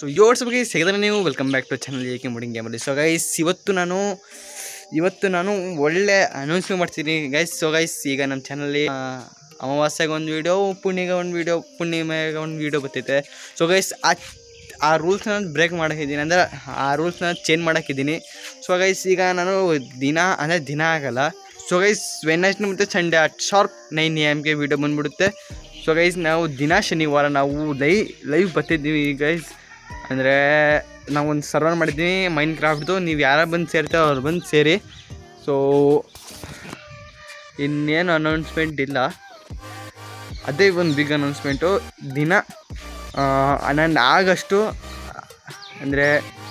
So yours ಬಗ್ಗೆ ಸಿಗದ್ರೆ ನೀವು welcome back to channel ಏಕೆ ಮುಡಿಂಗ್ ಗೇಮಲ್ಲಿ ಸೊ ಗೈಸ್ ಇವತ್ತು ನಾನು ಇವತ್ತು ನಾನು ಒಳ್ಳೆ ಅನೌನ್ಸ್ಮೆಂಟ್ ಮಾಡ್ತೀನಿ ಗೈಸ್ ಸೊ ಗೈಸ್ ಈಗ ನಮ್ಮ ಚಾನಲ್ಲಿ ಅಮಾವಾಸ್ಯೆಗೆ ಒಂದು ವೀಡಿಯೋ ಪುಣ್ಯಗೆ ಒಂದು ವೀಡಿಯೋ ಪುಣ್ಯಮೆಗೆ ಒಂದು ವೀಡಿಯೋ ಬರ್ತೈತೆ ಸೊ ಗೈಸ್ ಆ ಆ ರೂಲ್ಸ್ನ ಬ್ರೇಕ್ ಮಾಡೋಕ್ಕಿದ್ದೀನಿ ಅಂದರೆ ಆ ರೂಲ್ಸ್ನ ಚೇಂಜ್ ಮಾಡೋಕ್ಕಿದ್ದೀನಿ ಸೊ ಗೈಸ್ ಈಗ ನಾನು ದಿನ ಅಂದರೆ ದಿನ ಆಗಲ್ಲ ಸೊ ಗೈಸ್ ವೆನಸ್ಡೇ ಮತ್ತು Sunday at sharp nine A ಎಮ್ಗೆ ವೀಡಿಯೋ ಬಂದ್ಬಿಡುತ್ತೆ ಸೊ ಗೈಸ್ ನಾವು ದಿನ ಶನಿವಾರ ನಾವು ಲೈ ಲೈವ್ ಬರ್ತಿದ್ದೀವಿ ಗೈಸ್ ಅಂದರೆ ನಾವೊಂದು ಸರ್ವರ್ ಮಾಡಿದ್ದೀವಿ ಮೈಂಡ್ ಕ್ರಾಫ್ಟ್ದು ನೀವು ಯಾರು ಬಂದು ಸೇರ್ತಾರೋ ಅವ್ರು ಬಂದು ಸೇರಿ ಸೊ ಇನ್ನೇನು ಅನೌನ್ಸ್ಮೆಂಟ್ ಇಲ್ಲ ಅದೇ ಒಂದು ಬಿಗ್ ಅನೌನ್ಸ್ಮೆಂಟು ದಿನ ಹನ್ನೊಂದು ಆಗಸ್ಟು ಅಂದರೆ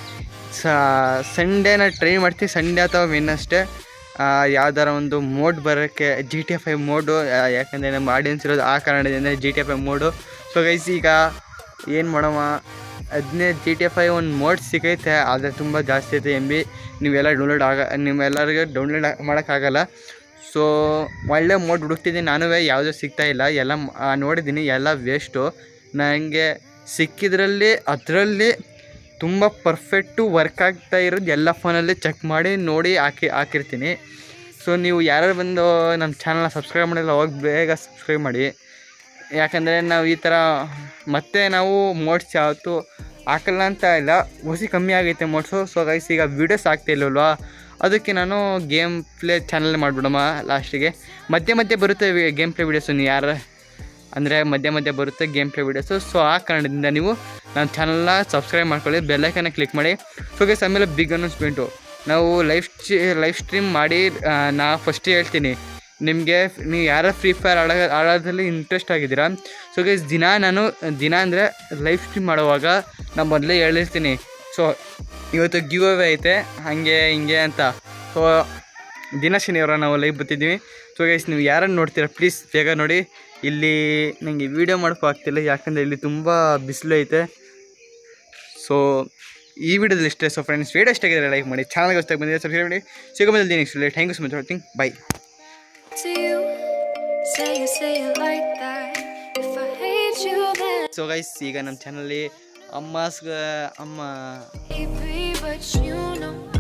ಸಂಡೇನ ಟ್ರೈ ಮಾಡ್ತೀವಿ ಸಂಡೇ ಅಥವಾ ವೆನ್ನಸ್ಡೇ ಯಾವ್ದಾರ ಒಂದು ಮೋಡ್ ಬರೋಕ್ಕೆ G T F I mod ಯಾಕಂದರೆ ನಮ್ಮ ಆಡಿಯನ್ಸ್ ಇರೋದು ಆ ಕಾರಣದಿಂದ G T F I mod so guys ಈಗ ಏನು ಮಾಡಮ್ಮ ಹದಿನೈದು ಜಿ ಟಿ ಎಫ್ ಐ ಒಂದು ಮೋಡ್ ಸಿಗೈತೆ ಆದರೆ ತುಂಬ ಜಾಸ್ತಿ ಐತೆ ಎಮ್ ಬಿ ನೀವೆಲ್ಲ ಡೌನ್ಲೋಡ್ ಆಗ ನಿಮ್ಮೆಲ್ಲರಿಗೆ ಡೌನ್ಲೋಡ್ ಮಾಡೋಕ್ಕಾಗಲ್ಲ ಸೊ ಒಳ್ಳೆ ಮೋಡ್ ಹುಡುಕ್ತಿದ್ದೀನಿ ನಾನು ಯಾವುದೂ ಸಿಗ್ತಾ ಇಲ್ಲ ಎಲ್ಲ ಮ್- ಆ, ನೋಡಿದ್ದೀನಿ ಎಲ್ಲ ವೇಸ್ಟು ನನಗೆ ಸಿಕ್ಕಿದ್ರಲ್ಲಿ ಅದರಲ್ಲಿ ತುಂಬ ಪರ್ಫೆಕ್ಟು ವರ್ಕ್ ಆಗ್ತಾ ಇರೋದು ಎಲ್ಲ ಫೋನಲ್ಲಿ ಚೆಕ್ ಮಾಡಿ ನೋಡಿ ಹಾಕಿ ಹಾಕಿರ್ತೀನಿ ಸೊ ನೀವು ಯಾರು ಬಂದು ನಮ್ಮ ಚಾನಲ್ನ ಸಬ್ಸ್ಕ್ರೈಬ್ ಮಾಡಿಲ್ಲ ಹೋಗಿ ಬೇಗ ಸಬ್ಸ್ಕ್ರೈಬ್ ಮಾಡಿ ಯಾಕಂದರೆ ನಾವು ಈ ಥರ ಮತ್ತೆ ನಾವು ಮೋಡ್ಸ್ ಯಾವತ್ತು ಹಾಕಲ್ಲ ಅಂತ ಇಲ್ಲ ಹೊಸಿ ಕಮ್ಮಿ ಆಗೈತೆ ಮೋಡ್ಸು ಸೊ ಗೈಸ್ ಈಗ ವೀಡಿಯೋಸ್ ಆಗ್ತಿಲ್ಲಲ್ವಾ ಅದಕ್ಕೆ ನಾನು ಗೇಮ್ ಪ್ಲೇ ಚಾನಲ್ ಮಾಡಿಬಿಡಮ್ಮ ಲಾಸ್ಟಿಗೆ ಮಧ್ಯೆ ಮಧ್ಯೆ ಬರುತ್ತೆ ಗೇಮ್ ಪ್ಲೇ ವೀಡಿಯೋಸು ನೀವು ಯಾರು ಅಂದರೆ ಮಧ್ಯೆ ಮಧ್ಯೆ ಬರುತ್ತೆ ಗೇಮ್ ಪ್ಲೇ ವೀಡಿಯೋಸು ಸೊ ಆ ಕಾರಣದಿಂದ ನೀವು ನನ್ನ ಚಾನಲ್ನ ಸಬ್ಸ್ಕ್ರೈಬ್ ಮಾಡ್ಕೊಳ್ಳಿ ಬೆಲ್ಲೈಕನ್ನ ಕ್ಲಿಕ್ ಮಾಡಿ ಸೊ ಗೈಸ್ ಆಮೇಲೆ ಬಿಗ್ ಅನೌನ್ಸ್ಮೆಂಟು ನಾವು ಲೈವ್ ಲೈವ್ ಸ್ಟ್ರೀಮ್ ಮಾಡಿ ಆ, ನಾ ಫಸ್ಟ್ ಹೇಳ್ತೀನಿ ನಿಮಗೆ ನೀವು ಯಾರ ಫ್ರೀ ಫೈರ್ ಆಡೋ ಆಡೋದ್ರಲ್ಲಿ ಇಂಟ್ರೆಸ್ಟ್ ಆಗಿದ್ದೀರಾ ಸೊ ಗೈಸ್ ದಿನ ನಾನು ದಿನ ಅಂದರೆ ಲೈವ್ ಸ್ಟ್ರೀಮ್ ಮಾಡುವಾಗ ನಾನು ಮೊದಲೇ ಹೇಳಿರ್ತೀನಿ ಸೊ ಇವತ್ತು ಗಿವ್ ಅವೇ ಐತೆ ಹಾಗೆ ಹಿಂಗೆ ಅಂತ ಸೊ ದಿನ ಶನಿವಾರ ನಾವು ಲೈವ್ ಬರ್ತಿದ್ದೀವಿ ಸೊ ಗೈಸ್ ನೀವು ಯಾರನ್ನು ನೋಡ್ತೀರಾ ಪ್ಲೀಸ್ ಬೇಗ ನೋಡಿ ಇಲ್ಲಿ ನನಗೆ ವೀಡಿಯೋ ಮಾಡೋಕ್ಕೂ ಆಗ್ತಿಲ್ಲ ಯಾಕಂದರೆ ಇಲ್ಲಿ ತುಂಬ ಬಿಸಿಲು ಐತೆ ಸೊ ಈ ವಿಡಿಯೋದಲ್ಲಿ ಇಷ್ಟೇ ಸೊ ಫ್ರೆಂಡ್ಸ್ ವೀಡಿಯೋ ಇಷ್ಟಾಗಿದ್ರೆ ಲೈಕ್ ಮಾಡಿ ಚಾನಲ್ಗೆ ಹೊಸ್ದಾಗಿ ಬಂದಿದೆ ಸಬ್ಸ್ಕ್ರೈಬ್ ಮಾಡಿ ಸಿಗೋಬಲ್ಲಿ next thank you so much watching bye to you. Say you say it like that. If I hate you, then so guys ಈಗ ನಮ್ಮ ಚಾನಲ್ಲಿ ಅಮ್ಮಸ್ಗ ಅಮ್ಮ maybe, but you know